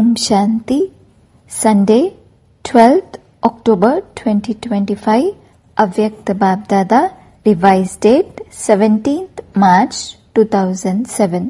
ఓం Shanti Sunday twelfth October twenty twenty five Avyakt BapDada revise date seventeenth March two thousand seven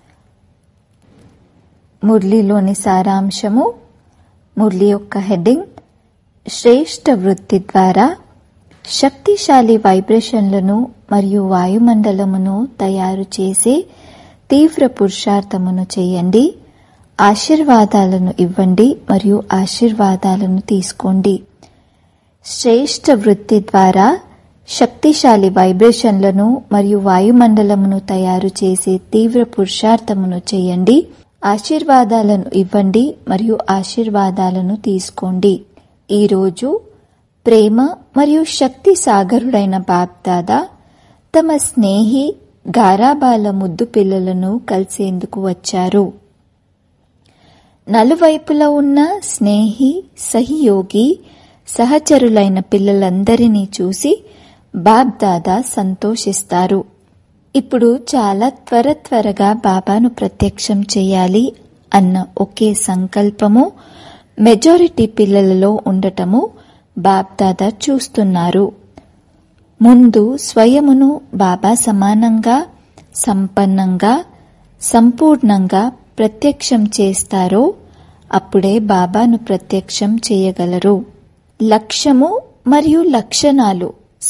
మురళీలోని సారాంశము మురళి యొక్క heading శ్రేష్ట వృత్తి ద్వారా శక్తిశాలి వైబ్రేషన్లను మరియు వాయుమండలమును తయారు చేసే తీవ్ర పురుషార్థమును చేయండి ఆశీర్వాదాలను ఇవ్వండి మరియు ఆశీర్వాదాలను తీసుకోండి శ్రేష్ట వృత్తి ద్వారా శక్తిశాలి వైబ్రేషన్లను మరియు వాయుమండలమును తయారు చేసే తీవ్ర పురుషార్థమును చేయండి ఆశీర్వాదాలను ఇవ్వండి మరియు ఆశీర్వాదాలను తీసుకోండి ఈరోజు ప్రేమ మరియు శక్తి సాగరుడైన బాప్దాదా తమ స్నేహి గారాబాల ముద్దు పిల్లలను కలిసేందుకు వచ్చారు నలువైపులా ఉన్న స్నేహి సహయోగి సహచరులైన పిల్లలందరినీ చూసి బాబ్దాదా సంతోషిస్తారు ఇప్పుడు చాలా త్వర త్వరగా బాబాను ప్రత్యక్షం చేయాలి అన్న ఒకే సంకల్పము మెజారిటీ పిల్లలలో ఉండటము బాబ్దాదా చూస్తున్నారు ముందు స్వయమును బాబా సమానంగా సంపన్నంగా సంపూర్ణంగా ప్రత్యక్షం చేస్తారో అప్పుడే బాబాను ప్రత్యక్షం చేయగలరు లక్ష్యము మరియు లక్షణాలు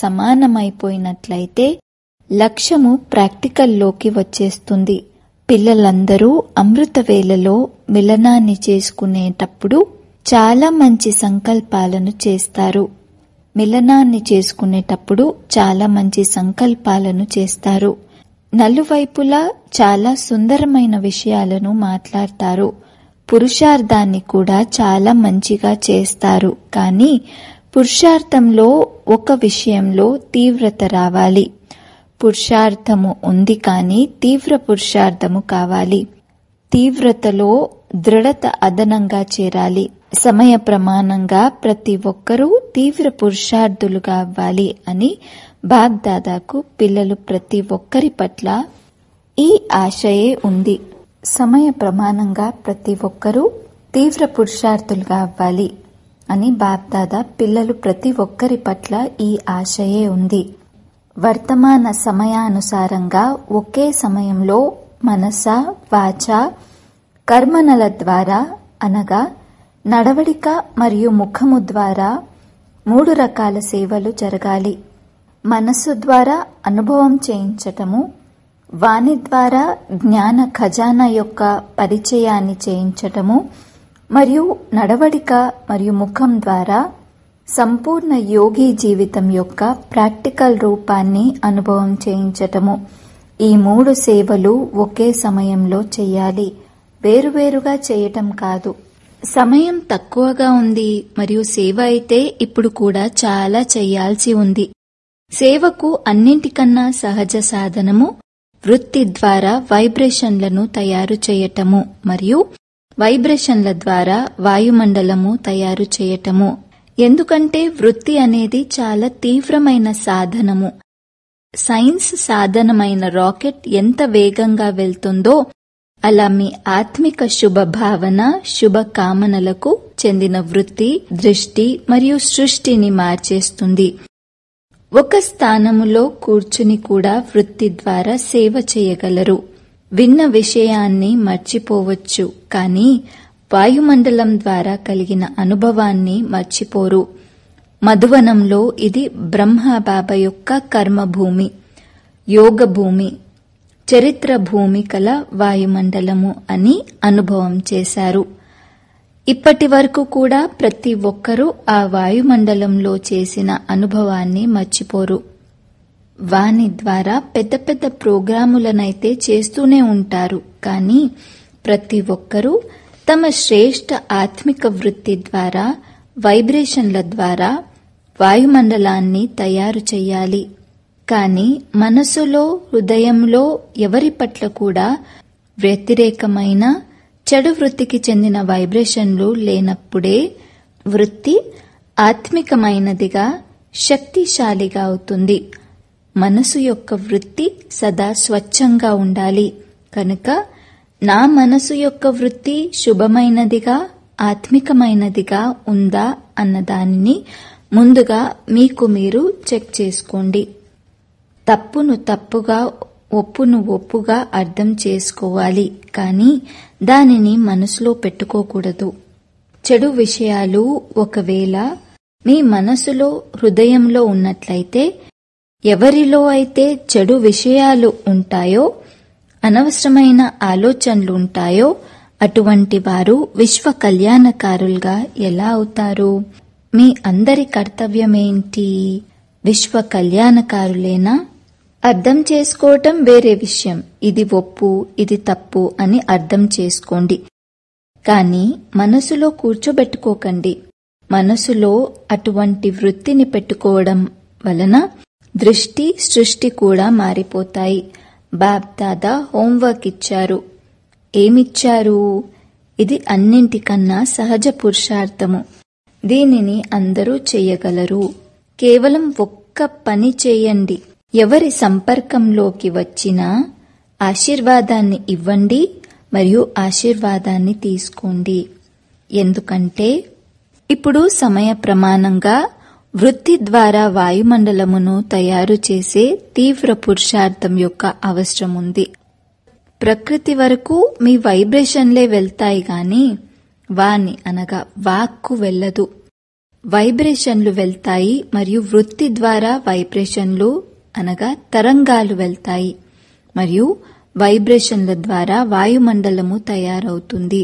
సమానమైపోయినట్లయితే లక్ష్యము ప్రాక్టికల్లోకి వచ్చేస్తుంది పిల్లలందరూ అమృత వేళలో మిలనాన్ని చేసుకునేటప్పుడు చాలా మంచి సంకల్పాలను చేస్తారు మిలనాన్ని చేసుకునేటప్పుడు చాలా మంచి సంకల్పాలను చేస్తారు నలువైపులా చాలా సుందరమైన విషయాలను మాట్లాడతారు పురుషార్థాన్ని కూడా చాలా మంచిగా చేస్తారు కానీ పురుషార్థంలో ఒక విషయంలో తీవ్రత రావాలి పురుషార్థము ఉంది కానీ తీవ్ర పురుషార్థము కావాలి తీవ్రతలో దృఢత అదనంగా చేరాలి సమయ ప్రమాణంగా ప్రతి ఒక్కరూ తీవ్ర పురుషార్థులుగా అవ్వాలి అని బాగ్దాదాకు పిల్లలు ప్రతి ఒక్కరి పట్ల ఈ ఆశయే ఉంది సమయ ప్రమాణంగా ప్రతి ఒక్కరూ తీవ్ర పురుషార్థులుగా అవ్వాలి అని బాబ్దాదా పిల్లలు ప్రతి ఒక్కరి పట్ల ఈ ఆశయే ఉంది వర్తమాన సమయానుసారంగా ఒకే సమయంలో మనస వాచ కర్మనల ద్వారా అనగా నడవడిక మరియు ముఖము ద్వారా మూడు రకాల సేవలు జరగాలి మనస్సు ద్వారా అనుభవం చేయించటము వాణి ద్వారా జ్ఞాన ఖజానా యొక్క పరిచయాన్ని చేయించటము మరియు నడవడిక మరియు ముఖం ద్వారా సంపూర్ణ యోగి జీవితం యొక్క ప్రాక్టికల్ రూపాన్ని అనుభవం చేయించటము ఈ మూడు సేవలు ఒకే సమయంలో చేయాలి వేరువేరుగా చేయటం కాదు సమయం తక్కువగా ఉంది మరియు సేవ అయితే ఇప్పుడు కూడా చాలా చేయాల్సి ఉంది సేవకు అన్నింటికన్నా సహజ సాధనము వృత్తి ద్వారా వైబ్రేషన్లను తయారు చేయటము మరియు వైబ్రేషన్ల ద్వారా వాయుమండలము తయారు చేయటము ఎందుకంటే వృత్తి అనేది చాలా తీవ్రమైన సాధనము సైన్స్ సాధనమైన రాకెట్ ఎంత వేగంగా వెళ్తుందో అలా మీ ఆత్మిక శుభ భావన శుభ కామనలకు చెందిన వృత్తి దృష్టి మరియు సృష్టిని మార్చేస్తుంది ఒక స్థానములో కూర్చుని కూడా వృత్తి ద్వారా సేవ చేయగలరు విన్న విషయాన్ని మర్చిపోవచ్చు కానీ వాయుమండలం ద్వారా కలిగిన అనుభవాన్ని మర్చిపోరు మధువనంలో ఇది బ్రహ్మబాబా యొక్క కర్మభూమి యోగ భూమి చరిత్ర భూమి కల వాయుమండలము అని అనుభవం చేశారు ఇప్పటి వరకు కూడా ప్రతి ఒక్కరూ ఆ వాయుమండలంలో చేసిన అనుభవాన్ని మర్చిపోరు వాని ద్వారా పెద్ద పెద్ద ప్రోగ్రాములనైతే చేస్తూనే ఉంటారు కానీ ప్రతి ఒక్కరూ తమ శ్రేష్ట ఆత్మిక వృత్తి ద్వారా వైబ్రేషన్ల ద్వారా వాయుమండలాన్ని తయారు చేయాలి కానీ మనసులో హృదయంలో ఎవరి పట్ల కూడా వ్యతిరేకమైన చెడు వృత్తికి చెందిన వైబ్రేషన్లు లేనప్పుడే వృత్తి ఆత్మికమైనదిగా శక్తిశాలిగా అవుతుంది మనసు యొక్క వృత్తి సదా స్వచ్ఛంగా ఉండాలి కనుక నా మనసు యొక్క వృత్తి శుభమైనదిగా ఆత్మికమైనదిగా ఉందా అన్న దానిని ముందుగా మీకు మీరు చెక్ చేసుకోండి తప్పును తప్పుగా ఒప్పును ఒప్పుగా అర్థం చేసుకోవాలి కానీ దానిని మనసులో పెట్టుకోకూడదు చెడు విషయాలు ఒకవేళ మీ మనసులో హృదయంలో ఉన్నట్లయితే ఎవరిలో అయితే చెడు విషయాలు ఉంటాయో అనవసరమైన ఆలోచనలు ఉంటాయో అటువంటి వారు విశ్వ కళ్యాణకారులుగా ఎలా అవుతారు మీ అందరి కర్తవ్యమేంటి విశ్వ కళ్యాణకారులేనా అర్థం చేసుకోవటం వేరే విషయం ఇది ఒప్పు ఇది తప్పు అని అర్థం చేసుకోండి కానీ మనసులో కూర్చోబెట్టుకోకండి మనసులో అటువంటి వృత్తిని పెట్టుకోవడం వలన దృష్టి సృష్టి కూడా మారిపోతాయి బాబ్ దాదా హోంవర్క్ ఇచ్చారు ఏమిచ్చారు ఇది అన్నింటికన్నా సహజ పురుషార్థము దీనిని అందరూ చేయగలరు కేవలం ఒక్క పని చేయండి ఎవరి సంపర్కంలోకి వచ్చినా ఆశీర్వాదాన్ని ఇవ్వండి మరియు ఆశీర్వాదాన్ని తీసుకోండి ఎందుకంటే ఇప్పుడు సమయ ప్రమాణంగా వృత్తి ద్వారా వాయుమండలమును తయారు చేసే తీవ్ర పురుషార్థం యొక్క అవసరం ఉంది ప్రకృతి వరకు మీ వైబ్రేషన్లే వెళ్తాయి గాని వాని అనగా వాక్కు వెళ్ళదు వైబ్రేషన్లు వెళ్తాయి మరియు వృత్తి ద్వారా వైబ్రేషన్లు అనగా తరంగాలు వెళ్తాయి మరియు వైబ్రేషన్ల ద్వారా వాయుమండలము తయారవుతుంది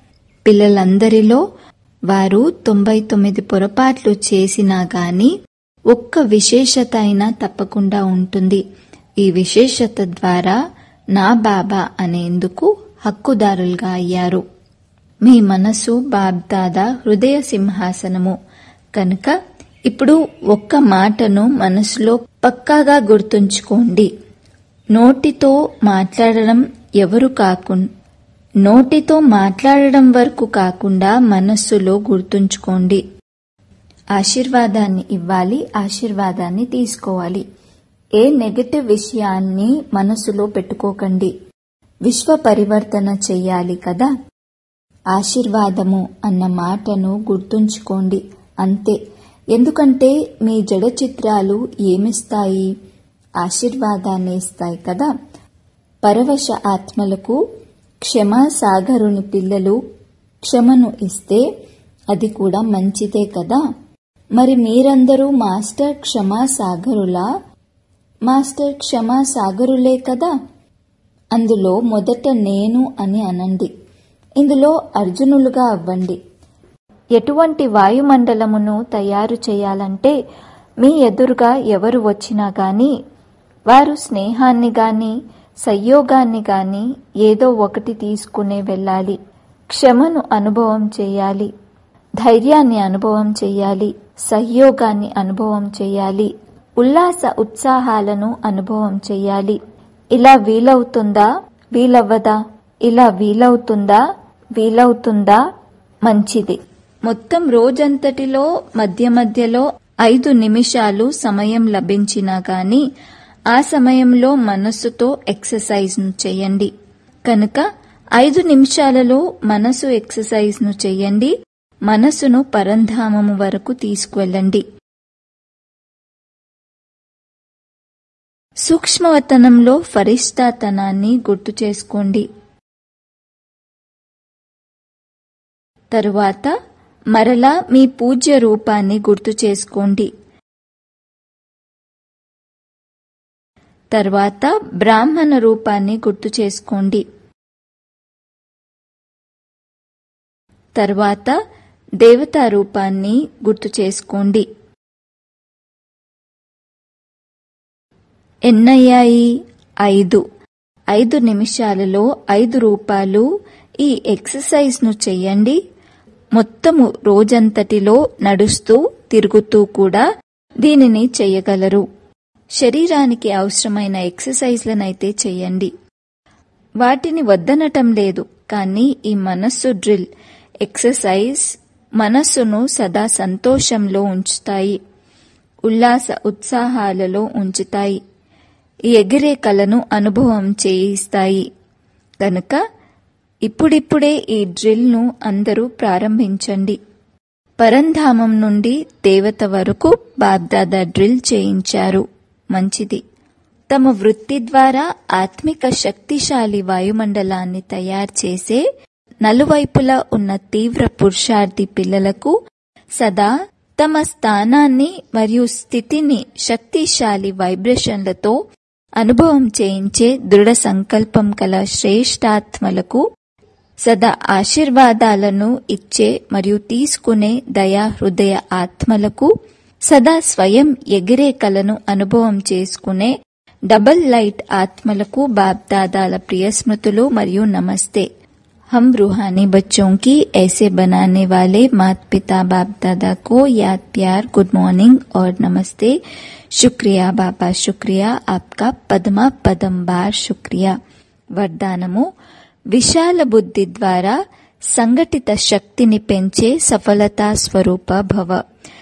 పిల్లలందరిలో వారు తొంభై తొమ్మిది పొరపాట్లు చేసినా గాని ఒక్క విశేషత అయినా తప్పకుండా ఉంటుంది ఈ విశేషత ద్వారా నా బాబా అనేందుకు హక్కుదారులుగా అయ్యారు మీ మనసు బాబ్దాదా హృదయ సింహాసనము కనుక ఇప్పుడు ఒక్క మాటను మనసులో పక్కాగా గుర్తుంచుకోండి నోటితో మాట్లాడడం ఎవరు కాకుండా నోటితో మాట్లాడడం వరకు కాకుండా మనస్సులో గుర్తుంచుకోండి ఆశీర్వాదాన్ని ఇవ్వాలి ఆశీర్వాదాన్ని తీసుకోవాలి ఏ నెగటివ్ విషయాన్ని మనసులో పెట్టుకోకండి విశ్వ పరివర్తన చెయ్యాలి కదా ఆశీర్వాదము అన్న మాటను గుర్తుంచుకోండి అంతే ఎందుకంటే మీ జడ చిత్రాలు ఏమిస్తాయి ఆశీర్వాదాన్ని ఇస్తాయి కదా పరవశ ఆత్మలకు క్షమా సాగరుని పిల్లలు క్షమను ఇస్తే అది కూడా మంచిదే కదా మరి మీరందరూ మాస్టర్ క్షమా సాగరులా మాస్టర్ క్షమా సాగరులే కదా అందులో మొదట నేను అని అనండి ఇందులో అర్జునులుగా అవ్వండి ఎటువంటి వాయుమండలమును తయారు చేయాలంటే మీ ఎదురుగా ఎవరు వచ్చినా గాని వారు స్నేహాన్ని గాని సంయోగాన్ని గాని ఏదో ఒకటి తీసుకునే వెళ్ళాలి క్షమను అనుభవం చేయాలి ధైర్యాన్ని అనుభవం చేయాలి సహయోగాన్ని అనుభవం చేయాలి ఉల్లాస ఉత్సాహాలను అనుభవం చేయాలి ఇలా వీలవుతుందా వీలవ్వదా ఇలా వీలవుతుందా వీలవుతుందా మంచిది మొత్తం రోజంతటిలో మధ్య మధ్యలో ఐదు నిమిషాలు సమయం లభించినా గాని ఆ సమయంలో మనస్సుతో ఎక్సర్సైజ్ ను చేయండి కనుక ఐదు నిమిషాలలో మనసు ఎక్సర్సైజ్ ను చేయండి మనసును పరంధామము వరకు తీసుకువెళ్ళండి సూక్ష్మవతనంలో ఫరిష్టాతనాన్ని గుర్తు చేసుకోండి తరువాత మరలా మీ పూజ్య రూపాన్ని గుర్తు చేసుకోండి తర్వాత బ్రాహ్మణ రూపాన్ని గుర్తు చేసుకోండి తర్వాత దేవతా రూపాన్ని గుర్తు చేసుకోండి ఎన్నయ్యాయి ఐదు ఐదు నిమిషాలలో ఐదు రూపాలు ఈ ఎక్సర్సైజ్ ను చెయ్యండి మొత్తము రోజంతటిలో నడుస్తూ తిరుగుతూ కూడా దీనిని చెయ్యగలరు శరీరానికి అవసరమైన ఎక్సర్సైజ్లనైతే చెయ్యండి వాటిని వద్దనటం లేదు కానీ ఈ మనస్సు డ్రిల్ ఎక్సర్సైజ్ మనస్సును సదా సంతోషంలో ఉంచుతాయి ఉల్లాస ఉత్సాహాలలో ఉంచుతాయి ఈ ఎగిరే కలను అనుభవం చేయిస్తాయి కనుక ఇప్పుడిప్పుడే ఈ డ్రిల్ను అందరూ ప్రారంభించండి పరంధామం నుండి దేవత వరకు బాబ్దాదా డ్రిల్ చేయించారు మంచిది తమ వృత్తి ద్వారా ఆత్మిక శక్తిశాలి వాయుమండలాన్ని తయారు చేసే నలువైపులా ఉన్న తీవ్ర పురుషార్థి పిల్లలకు సదా తమ స్థానాన్ని మరియు స్థితిని శక్తిశాలి వైబ్రేషన్లతో అనుభవం చేయించే దృఢ సంకల్పం కల శ్రేష్టాత్మలకు సదా ఆశీర్వాదాలను ఇచ్చే మరియు తీసుకునే దయా హృదయ ఆత్మలకు సదా స్వయం ఎగిరే కలను అనుభవం చేసుకునే డబల్ లైట్ ఆత్మలకు బాప్దాదాల ప్రియ స్మృతులు మరియు నమస్తే हम रूहानी बच्चों की ऐसे बनाने वाले माता पिता बाप दादा को याद प्यार गुड मॉर्निंग और नमस्ते शुक्रिया बाबा शुक्रिया आपका పదమా పదం బార్ శుక్రియా వరదానము విశాల బుద్ధి ద్వారా సంఘటిత శక్తిని పెంచే సఫలతా స్వరూప భవ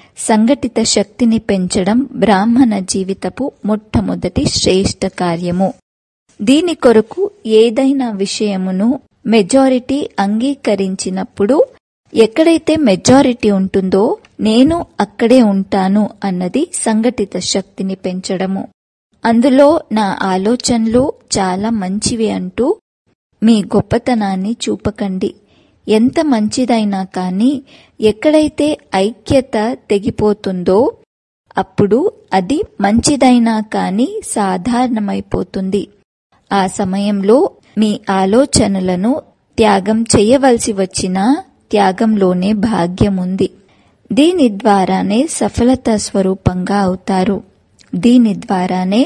సంఘటిత శక్తిని పెంచడం బ్రాహ్మణ జీవితపు మొట్టమొదటి శ్రేష్ట కార్యము దీని కొరకు ఏదైనా విషయమును మెజారిటీ అంగీకరించినప్పుడు ఎక్కడైతే మెజారిటీ ఉంటుందో నేను అక్కడే ఉంటాను అన్నది సంఘటిత శక్తిని పెంచడము అందులో నా ఆలోచనలు చాలా మంచివి అంటూ మీ గొప్పతనాన్ని చూపకండి ఎంత మంచిదైనా కానీ ఎక్కడైతే ఐక్యత తెగిపోతుందో అప్పుడు అది మంచిదైనా కానీ సాధారణమైపోతుంది ఆ సమయంలో మీ ఆలోచనలను త్యాగం చేయవలసి వచ్చినా త్యాగంలోనే భాగ్యముంది దీని ద్వారానే సఫలతా స్వరూపంగా అవుతారు దీని ద్వారానే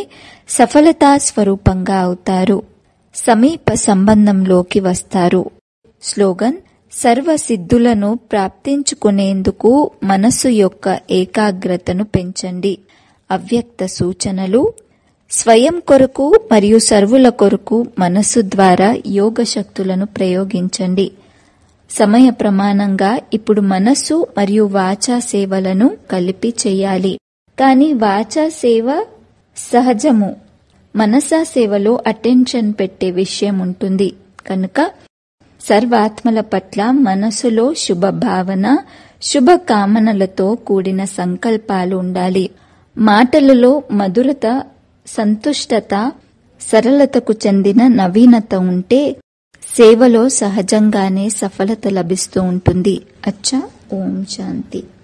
సఫలతా స్వరూపంగా అవుతారు సమీప సంబంధంలోకి వస్తారు స్లోగన్ సర్వ సిద్ధులను ప్రాప్తించుకునేందుకు మనస్సు యొక్క ఏకాగ్రతను పెంచండి అవ్యక్త సూచనలు స్వయం కొరకు మరియు సర్వుల కొరకు మనస్సు ద్వారా యోగ శక్తులను ప్రయోగించండి సమయ ప్రమాణంగా ఇప్పుడు మనస్సు మరియు వాచా సేవలను కలిపి చేయాలి కానీ వాచా సేవ సహజము మనసా సేవలో అటెన్షన్ పెట్టే విషయం ఉంటుంది కనుక సర్వాత్మల పట్ల మనసులో శుభ భావన శుభ కామనలతో కూడిన సంకల్పాలు ఉండాలి మాటలలో మధురత సంతుష్టత సరళతకు చెందిన నవీనత ఉంటే సేవలో సహజంగానే సఫలత లభిస్తూ ఉంటుంది అచ్చా ఓం శాంతి